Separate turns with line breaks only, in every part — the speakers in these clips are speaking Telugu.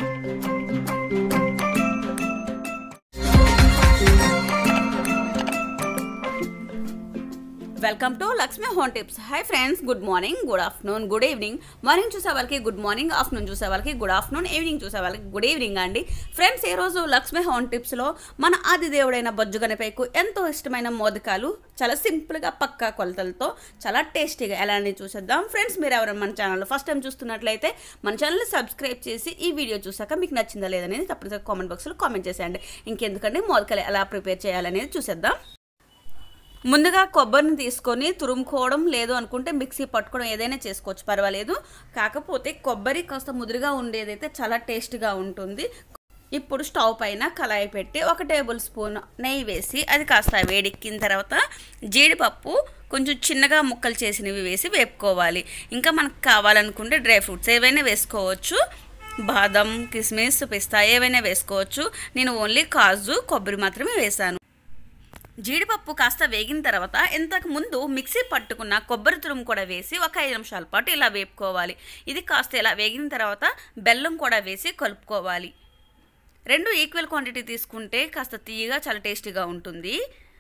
welcome to Lakshmi home tips hi friends good morning good afternoon good evening morning చూసే వాళ్ళకి గుడ్ మార్నింగ్ ఆఫ్టర్నూన్ చూసే వాళ్ళకి గుడ్ ఆఫ్టర్నూన్ ఈవినింగ్ చూసే వాళ్ళకి గుడ్ ఈవినింగ్ అండి ఫ్రెండ్స్ ఈ రోజు లక్ష్మి హోమ్ టిప్స్లో మన ఆది దేవుడైన బొజ్జుగనపైకు ఎంతో ఇష్టమైన మోదకాలు చాలా సింపుల్గా పక్కా కొలతలతో చాలా టేస్టీగా ఎలా అనేది చూసేద్దాం ఫ్రెండ్స్ మీరు ఎవరైనా మన ఛానల్ ఫస్ట్ టైం చూస్తున్నట్లయితే మన ఛానల్ని సబ్స్క్రైబ్ చేసి ఈ వీడియో చూసాక మీకు నచ్చిందా లేదనేది తప్పనిసరిగా కామెంట్ బాక్స్లో కామెంట్ చేసేయండి ఇంకెందుకంటే మోదకాలు ఎలా ప్రిపేర్ చేయాలనేది చూసేద్దాం ముందుగా కొబ్బరిని తీసుకొని తురుముకోవడం లేదు అనుకుంటే మిక్సీ పట్టుకోవడం ఏదైనా చేసుకోవచ్చు పర్వాలేదు కాకపోతే కొబ్బరి కాస్త ముదురుగా ఉండేదైతే చాలా టేస్ట్గా ఉంటుంది ఇప్పుడు స్టవ్ పైన కళాయి పెట్టి ఒక టేబుల్ స్పూన్ నెయ్యి వేసి అది కాస్త వేడెక్కిన తర్వాత జీడిపప్పు కొంచెం చిన్నగా ముక్కలు చేసినవి వేసి వేపుకోవాలి ఇంకా మనకు కావాలనుకుంటే డ్రై ఫ్రూట్స్ ఏవైనా వేసుకోవచ్చు బాదం కిస్మిస్ పిస్తా ఏవైనా వేసుకోవచ్చు నేను ఓన్లీ కాజు కొబ్బరి మాత్రమే వేశాను జీడిపప్పు కాస్త వేగిన తర్వాత ఇంతకు ముందు మిక్సీ పట్టుకున్న కొబ్బరి తురుము కూడా వేసి ఒక ఐదు నిమిషాల పాటు ఇలా వేపుకోవాలి ఇది కాస్త ఇలా వేగిన తర్వాత బెల్లం కూడా వేసి కలుపుకోవాలి రెండు ఈక్వల్ క్వాంటిటీ తీసుకుంటే కాస్త తీయగా చాలా టేస్టీగా ఉంటుంది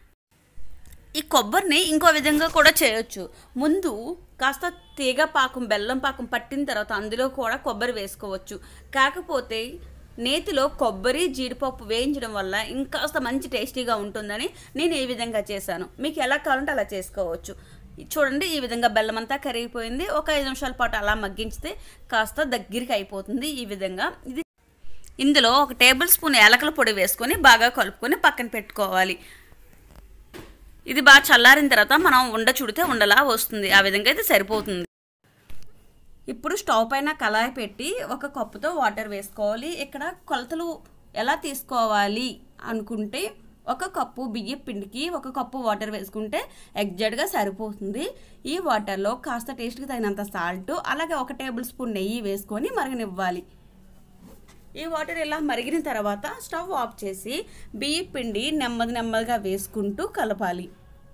ఈ కొబ్బరిని ఇంకో విధంగా కూడా చేయొచ్చు ముందు కాస్త తీగ పాకం బెల్లం పాకం పట్టిన తర్వాత అందులో కూడా కొబ్బరి వేసుకోవచ్చు కాకపోతే నేతిలో కొబ్బరి జీడిపప్పు వేయించడం వల్ల ఇంకాస్త మంచి టేస్టీగా ఉంటుందని నేను ఈ విధంగా చేశాను మీకు ఎలా కావాలంటే అలా చేసుకోవచ్చు చూడండి ఈ విధంగా బెల్లం అంతా కరిగిపోయింది ఒక ఐదు నిమిషాల పాటు అలా మగ్గించితే కాస్త దగ్గరికి అయిపోతుంది ఈ విధంగా ఇది ఇందులో ఒక టేబుల్ స్పూన్ ఏలకల పొడి వేసుకొని బాగా కలుపుకొని పక్కన పెట్టుకోవాలి ఇది బాగా చల్లారిన తర్వాత మనం ఉండ చుడితే ఉండలా వస్తుంది ఆ విధంగా అయితే సరిపోతుంది ఇప్పుడు స్టవ్ పైన కళాయి పెట్టి ఒక కప్పుతో వాటర్ వేసుకోవాలి ఇక్కడ కొలతలు ఎలా తీసుకోవాలి అనుకుంటే ఒక కప్పు బియ్యం పిండికి ఒక కప్పు వాటర్ వేసుకుంటే ఎగ్జాక్ట్గా సరిపోతుంది ఈ వాటర్లో కాస్త టేస్ట్కి తగినంత సాల్ట్ అలాగే ఒక టేబుల్ స్పూన్ నెయ్యి వేసుకొని మరగనివ్వాలి ఈ వాటర్ ఇలా మరిగిన తర్వాత స్టవ్ ఆఫ్ చేసి బియ్యం పిండి నెమ్మది నెమ్మదిగా వేసుకుంటూ కలపాలి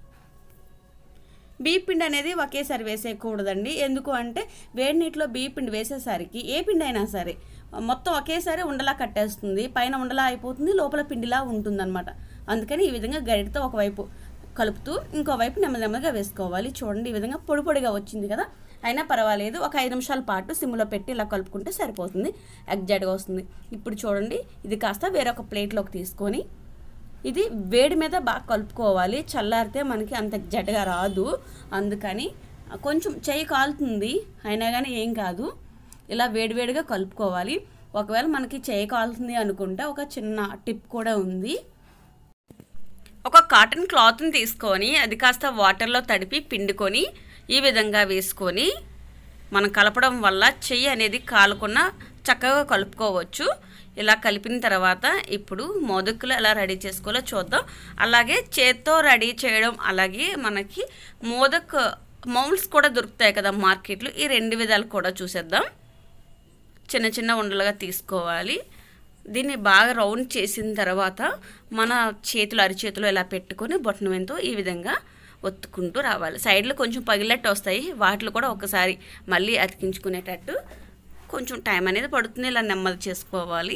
బియ్య పిండి అనేది ఒకేసారి వేసేయకూడదండి ఎందుకు అంటే వేడి నీటిలో బియ్య పిండి వేసేసరికి ఏ పిండి అయినా సరే మొత్తం ఒకేసారి ఉండలా కట్టేస్తుంది పైన ఉండలా అయిపోతుంది లోపల పిండిలా ఉంటుందన్నమాట అందుకని ఈ విధంగా గరిటతో ఒకవైపు కలుపుతూ ఇంకోవైపు నెమ్మది నెమ్మదిగా వేసుకోవాలి చూడండి ఈ విధంగా పొడి పొడిగా వచ్చింది కదా అయినా పర్వాలేదు ఒక ఐదు నిమిషాల పాటు సిమ్లో పెట్టి ఇలా కలుపుకుంటే సరిపోతుంది ఎగ్జాక్ట్గా వస్తుంది ఇప్పుడు చూడండి ఇది కాస్త వేరొక ప్లేట్లోకి తీసుకొని ఇది వేడి మీద బాగా కలుపుకోవాలి చల్లారితే మనకి అంత జటగా రాదు అందుకని కొంచెం చేయి కాలుతుంది అయినా కానీ ఏం కాదు ఇలా వేడివేడిగా కలుపుకోవాలి ఒకవేళ మనకి చేయి కాలుతుంది అనుకుంటే ఒక చిన్న టిప్ కూడా ఉంది ఒక కాటన్ క్లాత్ని తీసుకొని అది కాస్త వాటర్లో తడిపి పిండుకొని ఈ విధంగా వేసుకొని మనం కలపడం వల్ల చెయ్యి అనేది కాలకుండా చక్కగా కలుపుకోవచ్చు ఇలా కలిపిన తర్వాత ఇప్పుడు మోదకులు ఎలా రెడీ చేసుకోవాలో చూద్దాం అలాగే చేత్తో రెడీ చేయడం అలాగే మనకి మోదక్ మౌల్స్ కూడా దొరుకుతాయి కదా మార్కెట్లో ఈ రెండు విధాలు కూడా చూసేద్దాం చిన్న చిన్న ఉండలుగా తీసుకోవాలి దీన్ని బాగా రౌండ్ చేసిన తర్వాత మన చేతులు అరిచేతులు ఇలా పెట్టుకొని బొట్టనమెంతో ఈ విధంగా ఒత్తుకుంటూ రావాలి సైడ్లో కొంచెం పగిలట్టు వస్తాయి వాటిలో కూడా ఒకసారి మళ్ళీ అతికించుకునేటట్టు కొంచెం టైం అనేది పడుతుంది ఇలా నెమ్మది చేసుకోవాలి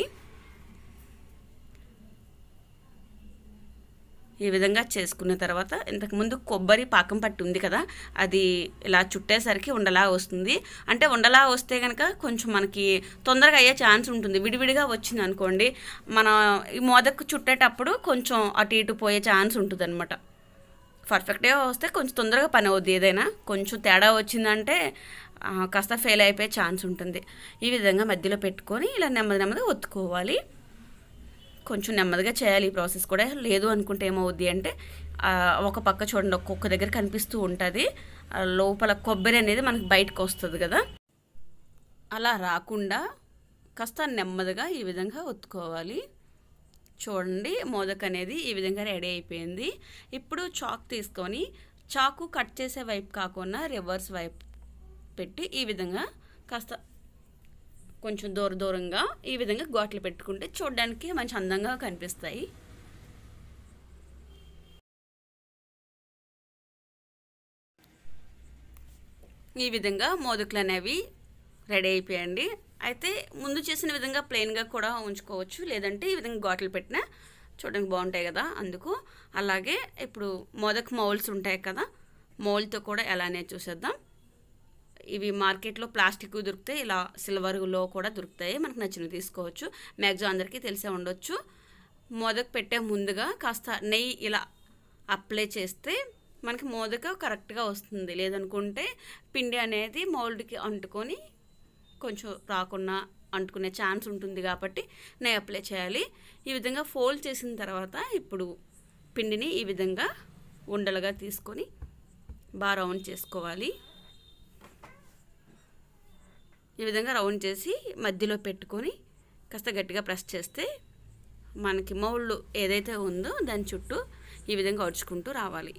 ఈ విధంగా చేసుకున్న తర్వాత ఇంతకుముందు కొబ్బరి పాకం పట్టి ఉంది కదా అది ఇలా చుట్టేసరికి ఉండలా వస్తుంది అంటే ఉండలా వస్తే కనుక కొంచెం మనకి తొందరగా అయ్యే ఛాన్స్ ఉంటుంది విడివిడిగా వచ్చింది అనుకోండి మన ఈ మోదకు చుట్టేటప్పుడు కొంచెం అటు ఇటు పోయే ఛాన్స్ ఉంటుంది అనమాట పర్ఫెక్ట్గా వస్తే కొంచెం తొందరగా పని అవుద్ది ఏదైనా కొంచెం తేడా వచ్చిందంటే కాస్త ఫెయిల్ అయిపోయే ఛాన్స్ ఉంటుంది ఈ విధంగా మధ్యలో పెట్టుకొని ఇలా నెమ్మది నెమ్మదిగా ఒత్తుకోవాలి కొంచెం నెమ్మదిగా చేయాలి ఈ ప్రాసెస్ కూడా లేదు అనుకుంటే ఏమవుద్ది అంటే ఒక పక్క చూడండి ఒక్కొక్క దగ్గర కనిపిస్తూ ఉంటుంది లోపల కొబ్బరి అనేది మనకి బయటకు వస్తుంది కదా అలా రాకుండా కాస్త నెమ్మదిగా ఈ విధంగా ఒత్తుకోవాలి చూడండి మోదక్ అనేది ఈ విధంగా రెడీ అయిపోయింది ఇప్పుడు చాక్ తీసుకొని చాకు కట్ చేసే వైపు కాకుండా రివర్స్ వైపు పెట్టి ఈ విధంగా కాస్త కొంచెం దూర దూరంగా ఈ విధంగా ఘాట్లు పెట్టుకుంటే చూడడానికి మంచి అందంగా కనిపిస్తాయి ఈ విధంగా మోదకులు అనేవి రెడీ అయిపోయండి అయితే ముందు చేసిన విధంగా ప్లెయిన్గా కూడా ఉంచుకోవచ్చు లేదంటే ఈ విధంగా ఘాట్లు పెట్టినా చూడడానికి బాగుంటాయి కదా అందుకు అలాగే ఇప్పుడు మొదక్ మౌల్స్ ఉంటాయి కదా మౌల్తో కూడా ఎలానే చూసేద్దాం ఇవి మార్కెట్లో ప్లాస్టిక్ దొరుకుతాయి ఇలా సిల్వర్లో కూడా దొరుకుతాయి మనకు నచ్చినవి తీసుకోవచ్చు మ్యాక్సిమం అందరికీ తెలిసే ఉండొచ్చు మోదక్ పెట్టే ముందుగా కాస్త నెయ్యి ఇలా అప్లై చేస్తే మనకి మోదక కరెక్ట్గా వస్తుంది లేదనుకుంటే పిండి అనేది మౌల్డ్కి అంటుకొని కొంచెం రాకుండా అంటుకునే ఛాన్స్ ఉంటుంది కాబట్టి నెయ్యి అప్లై చేయాలి ఈ విధంగా ఫోల్డ్ చేసిన తర్వాత ఇప్పుడు పిండిని ఈ విధంగా ఉండలుగా తీసుకొని బాగా రౌండ్ చేసుకోవాలి ఈ విధంగా రౌండ్ చేసి మధ్యలో పెట్టుకొని కాస్త గట్టిగా ప్రెస్ చేస్తే మనకి మౌళ్ళు ఏదైతే ఉందో దాని చుట్టూ ఈ విధంగా అడుచుకుంటూ రావాలి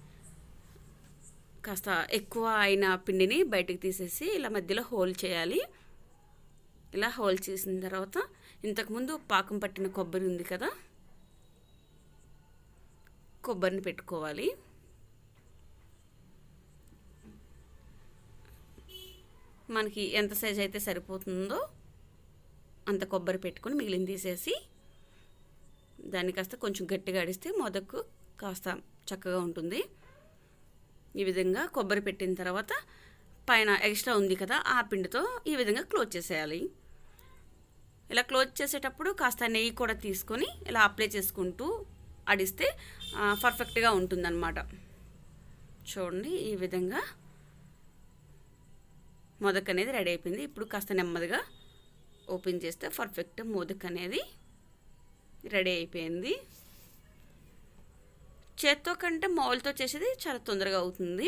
కాస్త ఎక్కువ అయిన పిండిని బయటికి తీసేసి ఇలా మధ్యలో హోల్ చేయాలి ఇలా హోల్ చేసిన తర్వాత ఇంతకుముందు పాకం పట్టిన కొబ్బరి ఉంది కదా కొబ్బరిని పెట్టుకోవాలి మనకి ఎంత సైజ్ అయితే సరిపోతుందో అంత కొబ్బరి పెట్టుకొని మిగిలిన తీసేసి దాన్ని కాస్త కొంచెం గట్టిగా అడిస్తే మొదకు కాస్త చక్కగా ఉంటుంది ఈ విధంగా కొబ్బరి పెట్టిన తర్వాత పైన ఎక్స్ట్రా ఉంది కదా ఆ పిండితో ఈ విధంగా క్లోజ్ చేసేయాలి ఇలా క్లోజ్ చేసేటప్పుడు కాస్త నెయ్యి కూడా తీసుకొని ఇలా అప్లై చేసుకుంటూ అడిస్తే పర్ఫెక్ట్గా ఉంటుందన్నమాట చూడండి ఈ విధంగా మొదక్ అనేది రెడీ అయిపోయింది ఇప్పుడు కాస్త నెమ్మదిగా ఓపెన్ చేస్తే పర్ఫెక్ట్ మోదక్ అనేది రెడీ అయిపోయింది చేత్తో కంటే మౌల్తో చేసేది చాలా తొందరగా అవుతుంది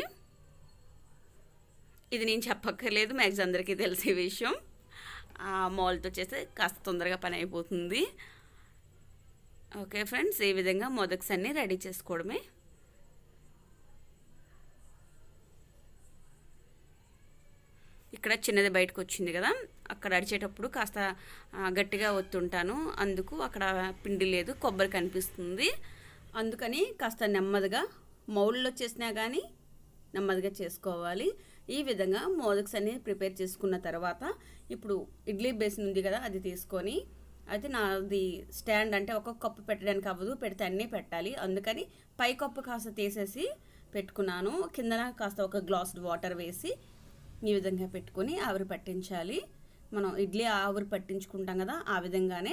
ఇది నేను చెప్పక్కర్లేదు మ్యాక్స్ అందరికీ తెలిసే విషయం మౌల్తో చేస్తే కాస్త తొందరగా పని అయిపోతుంది ఓకే ఫ్రెండ్స్ ఈ విధంగా మొదక్స్ అన్నీ రెడీ చేసుకోవడమే ఇక్కడ చిన్నది బయటకు వచ్చింది కదా అక్కడ అడిచేటప్పుడు కాస్త గట్టిగా ఒత్తుంటాను అందుకు అక్కడ పిండి లేదు కొబ్బరి కనిపిస్తుంది అందుకని కాస్త నెమ్మదిగా మౌల్లో చేసినా కానీ నెమ్మదిగా చేసుకోవాలి ఈ విధంగా మోదక్స్ అన్ని ప్రిపేర్ చేసుకున్న తర్వాత ఇప్పుడు ఇడ్లీ బేసిన్ ఉంది కదా అది తీసుకొని అయితే నాది స్టాండ్ అంటే ఒక్కొక్క కప్పు పెట్టడానికి అవ్వదు పెడితే అన్నీ పెట్టాలి అందుకని పై కప్పు కాస్త తీసేసి పెట్టుకున్నాను కిందన కాస్త ఒక గ్లాస్ వాటర్ వేసి ఈ విధంగా పెట్టుకొని ఆవిరి పట్టించాలి మనం ఇడ్లీ ఆవిరి పట్టించుకుంటాం కదా ఆ విధంగానే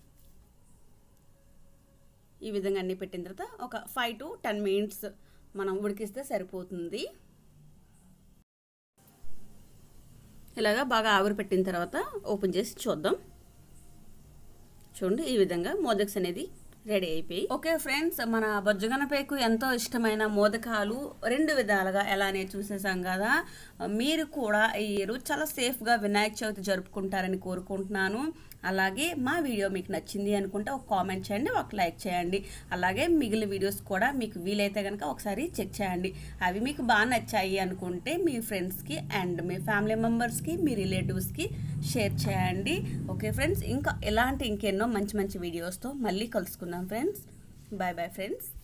ఈ విధంగా అన్నీ పెట్టిన తర్వాత ఒక ఫైవ్ టు టెన్ మినిట్స్ మనం ఉడికిస్తే సరిపోతుంది ఇలాగా బాగా ఆవిరి పెట్టిన తర్వాత ఓపెన్ చేసి చూద్దాం చూడండి ఈ విధంగా మోదక్స్ అనేది రెడీ అయిపోయి ఓకే ఫ్రెండ్స్ మన బొజ్జగనపేకు ఎంతో ఇష్టమైన మోదకాలు రెండు విధాలుగా ఎలానే చూసేసాం కదా మీరు కూడా ఈ రోజు చాలా సేఫ్గా వినాయక చవితి జరుపుకుంటారని కోరుకుంటున్నాను అలాగే మా వీడియో మీకు నచ్చింది అనుకుంటే ఒక కామెంట్ చేయండి ఒక లైక్ చేయండి అలాగే మిగిలిన వీడియోస్ కూడా మీకు వీలైతే కనుక ఒకసారి చెక్ చేయండి అవి మీకు బాగా నచ్చాయి అనుకుంటే మీ ఫ్రెండ్స్కి అండ్ మీ ఫ్యామిలీ మెంబర్స్కి మీ రిలేటివ్స్కి షేర్ చేయండి ఓకే ఫ్రెండ్స్ ఇంకా ఇలాంటి ఇంకెన్నో మంచి మంచి వీడియోస్తో మళ్ళీ కలుసుకుందాం ఫ్రెండ్స్ బాయ్ బాయ్ ఫ్రెండ్స్